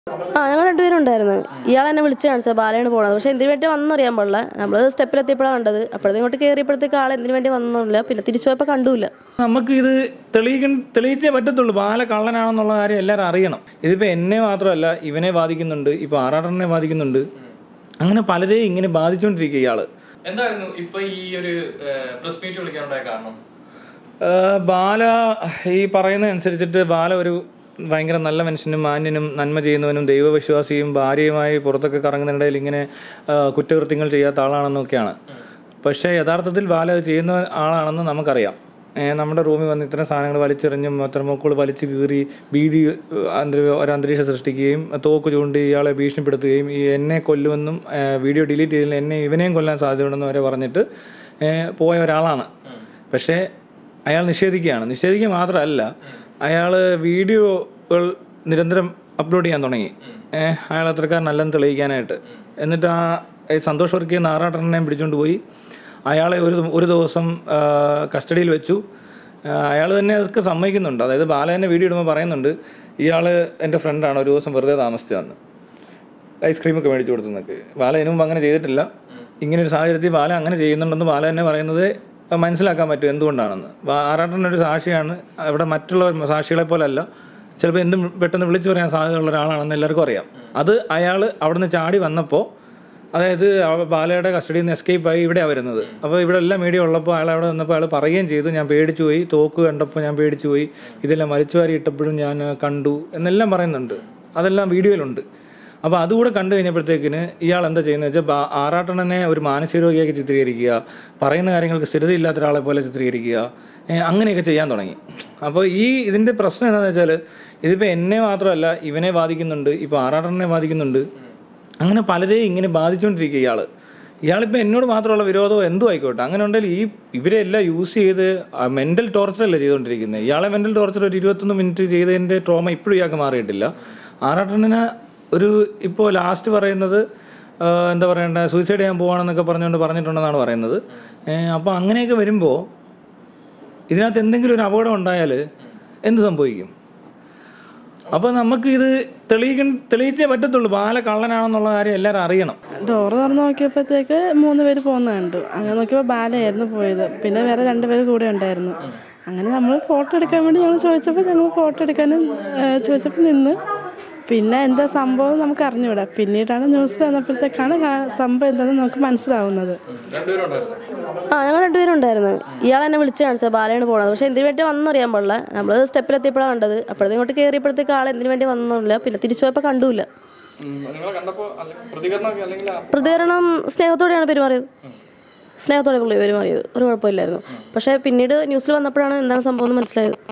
ആ ഞങ്ങൾ രണ്ടുപേരും ഉണ്ടായിരുന്നു ഇയാൾ എന്നെ വിളിച്ച് കാണിച്ചത് ബാലയാണ് പോണത് പക്ഷെ എന്തിനു വേണ്ടി വന്നറിയാൻ പാടില്ല നമ്മൾ സ്റ്റെപ്പിലെത്തിയപ്പോഴാണ് കണ്ടത് അപ്പോഴത്തെ ഇങ്ങോട്ട് കയറിയപ്പോഴത്തേക്ക് ആൾ എന്തിനു വേണ്ടി വന്നില്ല പിന്നെ തിരിച്ചു പോയപ്പോൾ കണ്ടുമില്ല നമുക്ക് ഇത് തെളിയിക്കാൻ തെളിയിച്ചേ പറ്റത്തുള്ളൂ ബാല കള്ളനാണെന്നുള്ള കാര്യം എല്ലാവരും അറിയണം ഇതിപ്പോൾ എന്നെ മാത്രമല്ല ഇവനെ ബാധിക്കുന്നുണ്ട് ഇപ്പോൾ ആറാടനെ ബാധിക്കുന്നുണ്ട് അങ്ങനെ പലരെയും ഇങ്ങനെ ബാധിച്ചുകൊണ്ടിരിക്കുക ഇയാള് എന്തായിരുന്നു ഇപ്പൊ ഈ ഒരു പ്രസ് മീറ്റ് വിളിക്കാനുണ്ടായ കാരണം ഏഹ് ബാല ഈ പറയുന്ന അനുസരിച്ചിട്ട് ബാല ഒരു ഭയങ്കര നല്ല മനുഷ്യനും മാന്യനും നന്മ ചെയ്യുന്നവനും ദൈവവിശ്വാസിയും ഭാര്യയുമായി പുറത്തൊക്കെ കറങ്ങുന്നതിനിടയിൽ ഇങ്ങനെ ഏഹ് കുറ്റകൃത്യങ്ങൾ ചെയ്യാത്ത ആളാണെന്നൊക്കെയാണ് പക്ഷേ യഥാർത്ഥത്തിൽ ബാല അത് ചെയ്യുന്ന ആളാണെന്ന് നമുക്കറിയാം ഏഹ് നമ്മുടെ റൂമിൽ വന്ന് ഇത്തരം സാധനങ്ങൾ വലിച്ചെറിഞ്ഞും തെർമോക്കോൾ വലിച്ചു കീറി ഭീതി ഏഹ് അന്തരീ- ഒരു അന്തരീക്ഷം സൃഷ്ടിക്കുകയും തോക്ക് ചൂണ്ടി ഇയാളെ ഭീഷണിപ്പെടുത്തുകയും ഈ എന്നെ കൊല്ലുമെന്നും ഏഹ് വീഡിയോ ഡിലീറ്റ് ചെയ്തില്ല എന്നെ ഇവനെയും കൊല്ലാൻ സാധ്യതയുണ്ടെന്ന് വരെ പറഞ്ഞിട്ട് ഏഹ് പോയ ഒരാളാണ് പക്ഷേ അയാൾ നിഷേധിക്കുകയാണ് നിഷേധിക്കുക മാത്രമല്ല അയാൾ വീഡിയോകൾ നിരന്തരം അപ്ലോഡ് ചെയ്യാൻ തുടങ്ങി ഏഹ് അയാൾ അത്രക്കാരനല്ലെന്ന് തെളിയിക്കാനായിട്ട് എന്നിട്ട് ആ ഈ സന്തോഷ് വർക്കിയ നാറാട്ടനെ പിടിച്ചുകൊണ്ട് പോയി അയാളെ ഒരു ദി- ഒരു ദിവസം കസ്റ്റഡിയിൽ വെച്ചു അയാൾ തന്നെ അതൊക്കെ സമ്മതിക്കുന്നുണ്ട് അതായത് ബാല തന്നെ വീഡിയോ ഇടുമ്പോൾ പറയുന്നുണ്ട് ഇയാൾ എൻ്റെ ഫ്രണ്ടാണ് ഒരു ദിവസം വെറുതെ താമസിച്ചതെന്ന് ഐസ്ക്രീമൊക്കെ മേടിച്ചു കൊടുത്തെന്നൊക്കെ ബാല ഇതിനു മുമ്പ് അങ്ങനെ ചെയ്തിട്ടില്ല ഇങ്ങനെ ഒരു സാഹചര്യത്തിൽ ബാല അങ്ങനെ ചെയ്യുന്നുണ്ടെന്ന് ബാല തന്നെ പറയുന്നത് മനസ്സിലാക്കാൻ പറ്റും എന്തുകൊണ്ടാണെന്ന് ബാ- ആറാട്ടൻ ഒരു സാക്ഷിയാണ് അവിടെ മറ്റുള്ള സാക്ഷികളെ പോലല്ല ചിലപ്പോൾ എന്തും പെട്ടെന്ന് വിളിച്ചു പറയാൻ സാധ്യതയുള്ള ഒരാളാണെന്ന് എല്ലാവർക്കും അറിയാം അത് അയാൾ അവിടുന്ന് ചാടി വന്നപ്പോൾ അതായത് അവ- ബാലയുടെ കസ്റ്റഡിയിൽ നിന്ന് എസ്കേപ്പ് ആയി ഇവിടെയാണ് വരുന്നത് അപ്പോൾ ഇവിടെ എല്ലാം മീഡിയ ഉള്ളപ്പോൾ അയാൾ അവിടെ വന്നപ്പോൾ അയാൾ പറയുകയും ചെയ്തു ഞാൻ പേടിച്ചു പോയി തോക്ക് കണ്ടപ്പോൾ ഞാൻ പേടിച്ചു പോയി ഇതെല്ലാം വലിച്ചുവാരി ഇട്ടപ്പോഴും ഞാൻ ആ, കണ്ടു എന്നെല്ലാം പറയുന്നുണ്ട് അതെല്ലാം വീഡിയോയിലുണ്ട് അപ്പോൾ അതുകൂടെ കണ്ടു കഴിഞ്ഞപ്പോഴത്തേക്കിന് ഇയാൾ എന്താ ചെയ്യുന്നത് വെച്ചാൽ ബാ- ആറാട്ടണനെ ഒരു മാനസിക രോഗിയാക്കി ചിത്രീകരിക്കുക പറയുന്ന കാര്യങ്ങൾക്ക് സ്ഥിരതയില്ലാത്ത ഒരാളെ പോലെ ചിത്രീകരിക്കുക ഏ, അങ്ങനെയൊക്കെ ചെയ്യാൻ തുടങ്ങി അപ്പോൾ ഈ ഇതിൻ്റെ പ്രശ്നം എന്താണെന്ന് വെച്ചാൽ ഇതിപ്പോൾ എന്നെ മാത്രമല്ല ഇവനെ ബാധിക്കുന്നുണ്ട് ഇപ്പോൾ ആറാട്ടനെ ബാധിക്കുന്നുണ്ട് അങ്ങനെ പലരെയും ഇങ്ങനെ ബാധിച്ചുകൊണ്ടിരിക്കുക ഇയാൾ ഇയാളിപ്പോൾ എന്നോട് മാത്രമുള്ള വിരോധമോ എന്തോ ആയിക്കോട്ടെ അങ്ങനെ ഉണ്ടെങ്കിൽ ഈ ഇവരെല്ലാം യൂസ് ചെയ്ത് മെൻ്റൽ ടോർച്ചർ അല്ലേ ചെയ്തുകൊണ്ടിരിക്കുന്നത് ഇയാളെ മെൻ്റൽ ടോർച്ചർ ഒരു ഇരുപത്തൊന്ന് മിനിറ്റ് ചെയ്തതിൻ്റെ ട്രോമ ഇപ്പോഴും ഇയാൾക്ക് മാറിയിട്ടില്ല ആറാട്ടണിന് ഒരു ഇപ്പോൾ ലാസ്റ്റ് പറയുന്നത് ആ, എന്താ പറയണ്ട സൂയിസൈഡ് ചെയ്യാൻ പോവാണെന്നൊക്കെ പറഞ്ഞുകൊണ്ട് പറഞ്ഞിട്ടുണ്ടെന്നാണ് പറയുന്നത് അപ്പോൾ അങ്ങനെയൊക്കെ വരുമ്പോൾ ഇതിനകത്ത് എന്തെങ്കിലും ഒരു അപകടം ഉണ്ടായാൽ എന്ത് സംഭവിക്കും അപ്പോൾ നമുക്ക് ഇത് തെളിയിക്കാൻ തെളിയിച്ചേ പറ്റത്തുള്ളൂ ബാല കള്ളനാണെന്നുള്ള കാര്യം എല്ലാവരും അറിയണം ഡോറ് തുറന്ന് നോക്കിയപ്പോഴത്തേക്ക് മൂന്ന് പേര് പോകുന്നത് കണ്ടു അങ്ങനെ നോക്കിയപ്പോൾ ബാലയായിരുന്നു പോയത് പിന്നെ വേറെ രണ്ട് പേര് കൂടെ ഉണ്ടായിരുന്നു അങ്ങനെ നമ്മൾ ഫോട്ടോ എടുക്കാൻ വേണ്ടി ഞങ്ങൾ ചോദിച്ചപ്പോൾ ഞങ്ങൾ ഫോട്ടോ എടുക്കാനും ഏഹ്, ചോദിച്ചപ്പോൾ നിന്ന് പിന്നെ എന്താ സംഭവം നമുക്ക് അറിഞ്ഞുകൂടാ പിന്നീടാണ് ന്യൂസ് വന്നപ്പോഴത്തേക്കാണ് കാ- സംഭവം എന്താണെന്ന് നമുക്ക് മനസ്സിലാവുന്നത് രണ്ടുപേരും ഉണ്ടായിരുന്നു ആ ഞങ്ങൾ രണ്ടുപേരും ഉണ്ടായിരുന്നു ഇയാൾ എന്നെ വിളിച്ച് കാണിച്ചത് ബാലയാണ് പോണത് പക്ഷെ എന്തിനു വേണ്ടി വന്നറിയാൻ പാടില്ല നമ്മൾ സ്റ്റെപ്പിലെത്തിയപ്പോഴാണ് കണ്ടത് അപ്പോഴത്തെ ഇങ്ങോട്ട് കയറിയപ്പോഴത്തേക്ക് ആൾ എന്തിനു വേണ്ടി വന്നില്ല പിന്നെ തിരിച്ചു പോയപ്പോൾ കണ്ടുമില്ല നിങ്ങളെ കണ്ടപ്പോ അല്ലെങ്കിൽ പ്രതികരണമൊക്കെ അല്ലെങ്കിൽ ആ- പ്രതികരണം സ്നേഹത്തോടെയാണ് പെരുമാറിയത് സ്നേഹത്തോടെ പുള്ളി പെരുമാറിയത് ഒരു കുഴപ്പമില്ലായിരുന്നു പക്ഷേ പിന്നീട് ന്യൂസിൽ വന്നപ്പോഴാണ് എന്താണ് സംഭവം എന്ന് മനസ്സിലായത്